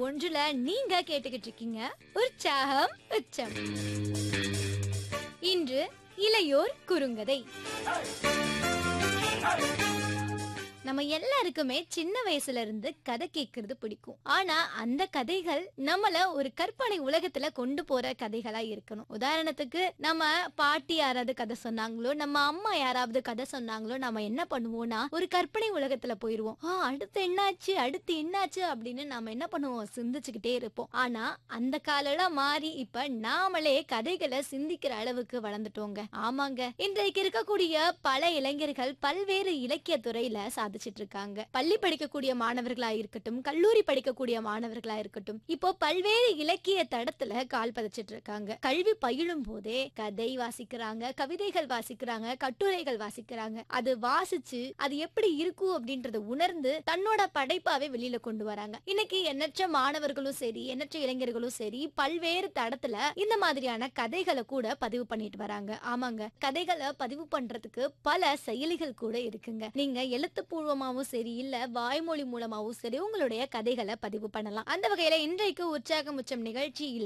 ஒன்றுல நீங்க கேட்டுக்கிட்டு இருக்கீங்க உற்சாகம் உச்சம் இன்று இளையோர் குறுங்கதை நம்ம எல்லாருக்குமே சின்ன வயசுல இருந்து கதை கேட்கறது பிடிக்கும் ஆனா அந்த கதைகள் நம்மள ஒரு கற்பனை உலகத்துல கொண்டு போற கதைகளா இருக்கணும் உதாரணத்துக்கு நம்ம பாட்டி யாராவது கதை சொன்னாங்களோ நம்ம அம்மா யாராவது கதை சொன்னாங்களோ நம்ம என்ன பண்ணுவோம்னா ஒரு கற்பனை உலகத்துல போயிருவோம் ஆ அடுத்து என்னாச்சு அடுத்து என்னாச்சு அப்படின்னு நாம என்ன பண்ணுவோம் சிந்திச்சுக்கிட்டே இருப்போம் ஆனா அந்த காலெல்லாம் மாறி இப்ப நாமளே கதைகளை சிந்திக்கிற அளவுக்கு வளர்ந்துட்டோங்க ஆமாங்க இன்றைக்கு இருக்கக்கூடிய பல இளைஞர்கள் பல்வேறு இலக்கிய துறையில சாதிச்சிட்டு இருக்காங்க பள்ளி படிக்கக்கூடிய மாணவர்களா இருக்கட்டும் கல்லூரி படிக்கக்கூடிய மாணவர்களா இருக்கட்டும் இப்போ பல்வேறு இலக்கிய தடத்துல கால் பதிச்சிட்டு இருக்காங்க கல்வி பயிலும் போதே கதை வாசிக்கிறாங்க கவிதைகள் வாசிக்கிறாங்க கட்டுரைகள் வாசிக்கிறாங்க அது வாசிச்சு அது எப்படி இருக்கும் அப்படின்றத உணர்ந்து தன்னோட படைப்பாவே வெளியில கொண்டு வராங்க இன்னைக்கு எண்ணற்ற மாணவர்களும் சரி எண்ணற்ற இளைஞர்களும் சரி பல்வேறு தடத்துல இந்த மாதிரியான கதைகளை கூட பதிவு பண்ணிட்டு வராங்க ஆமாங்க கதைகளை பதிவு பண்றதுக்கு பல செயலிகள் கூட இருக்குங்க நீங்க எழுத்துப்பூர்வமாவும் சரி இல்ல வாய்மொழி மூலமாவும் சரி உங்களுடைய கதைகளை பதிவு பண்ணலாம் அந்த வகையில இன்றைக்கு உற்சாகம் உச்சம் நிகழ்ச்சியில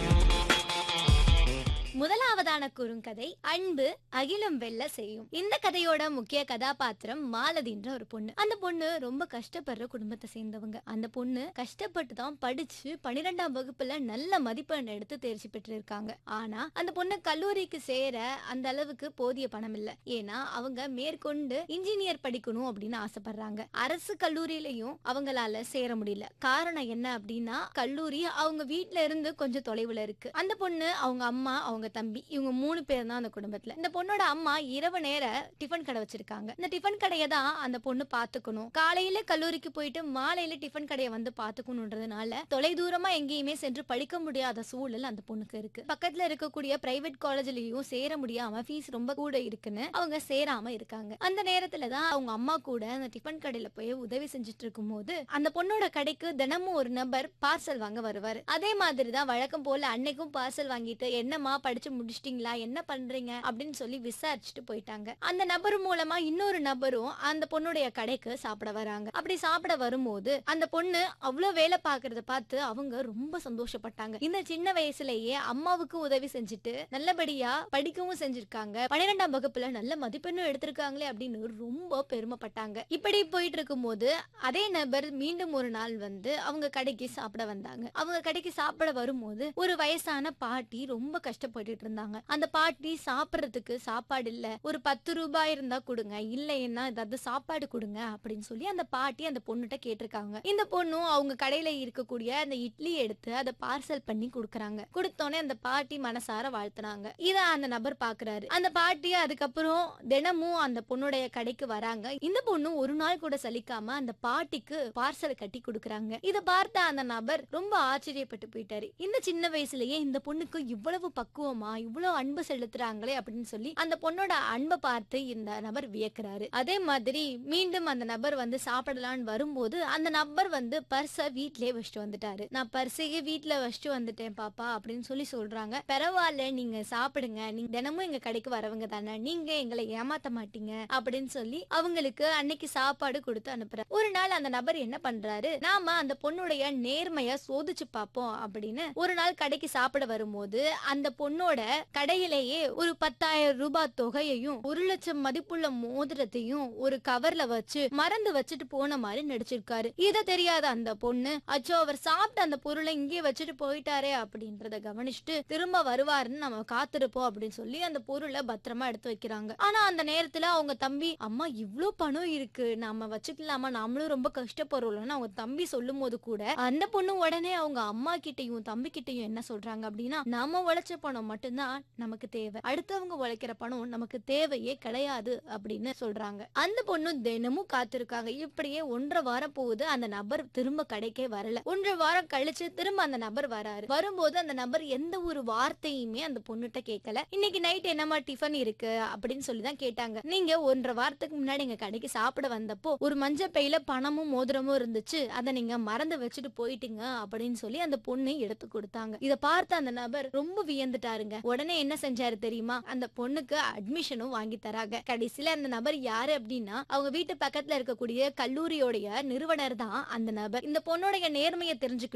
முதலாவதான குறுங்கதை அன்பு அகிலம் வெல்ல செய்யும் இந்த கதையோட முக்கிய கதாபாத்திரம் மாலதின்ற ஒரு பொண்ணு அந்த பொண்ணு ரொம்ப கஷ்டப்படுற குடும்பத்தை சேர்ந்தவங்க அந்த பொண்ணு கஷ்டப்பட்டு தான் படிச்சு பன்னிரெண்டாம் வகுப்புல நல்ல மதிப்பெண் எடுத்து தேர்ச்சி பெற்றிருக்காங்க ஆனா அந்த பொண்ணு கல்லூரிக்கு சேர அந்த அளவுக்கு போதிய பணம் இல்ல ஏன்னா அவங்க மேற்கொண்டு இன்ஜினியர் படிக்கணும் அப்படின்னு ஆசைப்படுறாங்க அரசு கல்லூரியிலையும் அவங்களால சேர முடியல காரணம் என்ன அப்படின்னா கல்லூரி அவங்க வீட்ல இருந்து கொஞ்சம் தொலைவுல இருக்கு அந்த பொண்ணு அவங்க அம்மா அவங்க தம்பி இவங்க மூணு பேர் தான் அந்த குடும்பத்துல இந்த பொண்ணோட அம்மா இரவு நேர டிஃபன் கடை வச்சிருக்காங்க இந்த டிஃபன் கடையை தான் அந்த பொண்ணு பாத்துக்கணும் காலையில கல்லூரிக்கு போயிட்டு மாலையில டிஃபன் கடையை வந்து பாத்துக்கணுன்றதுனால தொலை தூரமா எங்கேயுமே சென்று படிக்க முடியாத சூழல் அந்த பொண்ணுக்கு இருக்கு பக்கத்துல இருக்கக்கூடிய பிரைவேட் காலேஜ்லயும் சேர முடியாம ஃபீஸ் ரொம்ப கூட இருக்குன்னு அவங்க சேராம இருக்காங்க அந்த நேரத்துல தான் அவங்க அம்மா கூட அந்த டிஃபன் கடையில போய் உதவி செஞ்சுட்டு இருக்கும் போது அந்த பொண்ணோட கடைக்கு தினமும் ஒரு நபர் பார்சல் வாங்க வருவாரு அதே மாதிரி தான் வழக்கம் போல அன்னைக்கும் பார்சல் வாங்கிட்டு என்னம்மா படிச்சு முடிச்சிட்டீங்களா என்ன பண்றீங்க அப்படின்னு சொல்லி விசாரிச்சுட்டு போயிட்டாங்க அந்த நபர் மூலமா இன்னொரு நபரும் அந்த பொண்ணுடைய கடைக்கு சாப்பிட வராங்க அப்படி சாப்பிட வரும்போது அந்த பொண்ணு அவ்வளவு வேலை பாக்குறத பார்த்து அவங்க ரொம்ப சந்தோஷப்பட்டாங்க இந்த சின்ன வயசுலயே அம்மாவுக்கு உதவி செஞ்சுட்டு நல்லபடியா படிக்கவும் செஞ்சிருக்காங்க பன்னிரெண்டாம் வகுப்புல நல்ல மதிப்பெண்ணும் எடுத்திருக்காங்களே அப்படின்னு ரொம்ப பெருமைப்பட்டாங்க இப்படி போயிட்டு இருக்கும்போது அதே நபர் மீண்டும் ஒரு நாள் வந்து அவங்க கடைக்கு சாப்பிட வந்தாங்க அவங்க கடைக்கு சாப்பிட வரும்போது ஒரு வயசான பாட்டி ரொம்ப கஷ்டப்பட்டுட்டு இருந்தாங்க அந்த பாட்டி சாப்பிடுறதுக்கு சாப்பாடு இல்ல ஒரு பத்து ரூபாய் இருந்தா கொடுங்க இல்லைன்னா ஏதாவது சாப்பாடு கொடுங்க அப்படின்னு சொல்லி அந்த பாட்டி அந்த பொண்ணுகிட்ட கேட்டிருக்காங்க இந்த பொண்ணும் அவங்க கடையில இருக்கக்கூடிய அந்த இட்லி எடுத்து அதை பார்சல் பண்ணி கொடுக்கறாங்க கொடுத்தோன்னே அந்த பாட்டி மனசார வாழ்த்துனாங்க இத அந்த நபர் பாக்குறாரு அந்த பாட்டி அதுக்கப்புறம் தினமும் அந்த பொண்ணுடைய கடைக்கு வராங்க இந்த பொண்ணு ஒரு நாள் கூட சலிக்காம அந்த பாட்டிக்கு பார்சல் கட்டி கொடுக்கறாங்க இத பார்த்த அந்த நபர் ரொம்ப ஆச்சரியப்பட்டு போயிட்டாரு இந்த சின்ன வயசுலயே இந்த பொண்ணுக்கு இவ்வளவு பக்குவமா இவ்வளவு அன்பு செலுத்துறாங்களே அப்படின்னு சொல்லி அந்த பொண்ணோட அன்பை பார்த்து இந்த நபர் வியக்கிறாரு அதே மாதிரி மீண்டும் அந்த நபர் வந்து சாப்பிடலான்னு வரும்போது அந்த நபர் வந்து பர்ஸ வீட்லயே வச்சுட்டு வந்துட்டாரு நான் பர்ஸையே வீட்ல வச்சுட்டு வந்துட்டேன் பாப்பா அப்படின்னு சொல்லி சொல்றாங்க பரவாயில்ல நீங்க சாப்பிடுங்க நீங்க தினமும் எங்க கடைக்கு வரவங்க தானே நீங்க எங்களை ஏமாத்த மாட்டீங்க அப்படின்னு சொல்லி அவங்களுக்கு அன்னைக்கு சாப்பாடு கொடுத்து அனுப்புறாரு ஒரு நாள் அந்த நபர் என்ன பண்றாரு நாம அந்த பொண்ணுடைய நேர்மைய சோதிச்சு பார்ப்போம் அப்படின்னு ஒரு நாள் கடைக்கு சாப்பிட வரும்போது அந்த பொண்ணோட கடையிலேயே ஒரு பத்தாயிரம் ரூபாய் தொகையையும் ஒரு லட்சம் மதிப்புள்ள மோதிரத்தையும் ஒரு கவர்ல வச்சு மறந்து வச்சுட்டு போன மாதிரி நடிச்சிருக்காரு இத தெரியாத அந்த பொண்ணு அச்சோ அவர் சாப்பிட்ட அந்த பொருளை இங்கே வச்சுட்டு போயிட்டாரே அப்படின்றத கவனிச்சுட்டு திரும்ப வருவாருன்னு நம்ம காத்திருப்போம் அப்படின்னு சொல்லி அந்த பொருளை பத்திரமா எடுத்து வைக்கிறாங்க ஆனா அந்த நேரத்துல அவங்க தம்பி அம்மா இவ்ளோ பணம் இருக்கு நாம வச்சுக்கலாமா நாமளும் ரொம்ப கஷ்டப்படுறோம்னு அவங்க தம்பி சொல்லும் போது கூட அந்த பொண்ணு உடனே அவங்க அம்மா கிட்டயும் தம்பி கிட்டயும் என்ன சொல்றாங்க அப்படின்னா நாம உழைச்ச பணம் மட்டும்தான் நமக்கு தேவை அடுத்தவங்க உழைக்கிற பணம் நமக்கு தேவையே கிடையாது அப்படின்னு சொல்றாங்க அந்த பொண்ணு தினமும் காத்திருக்காங்க இப்படியே ஒன்றரை வாரம் போகுது அந்த நபர் திரும்ப கடைக்கே வரல ஒன்றரை வாரம் கழிச்சு திரும்ப அந்த நபர் வராரு வரும்போது அந்த நபர் எந்த ஒரு வார்த்தையுமே அந்த பொண்ணுகிட்ட கேட்கல இன்னைக்கு நைட் என்னமா டிஃபன் இருக்கு அப்படின்னு சொல்லி தான் கேட்டாங்க நீங்க ஒன்றரை வாரத்துக்கு முன்னாடி எங்க கடைக்கு சாப்பிட வந்தப்போ ஒரு மஞ்சள் பையில பணமும் மோதிரமும் இருந்துச்சு அதை நீங்க மறந்து வச்சுட்டு போயிட்டீங்க அப்படின்னு சொல்லி அந்த பொண்ணு எடுத்து கொடுத்தாங்க இத பார்த்த அந்த நபர் ரொம்ப வியந்துட்டாருங்க உடனே என்ன செஞ்சாரு தெரியுமா அந்த பொண்ணுக்கு அட்மிஷனும் வாங்கி தராங்க கடைசியில அந்த நபர் யாரு அப்படின்னா அவங்க வீட்டு பக்கத்துல இருக்கக்கூடிய கல்லூரியோடைய நிறுவனர் தான் அந்த நபர் இந்த பொண்ணுடைய நேர்மையை தெரிஞ்சுக்கிட்டு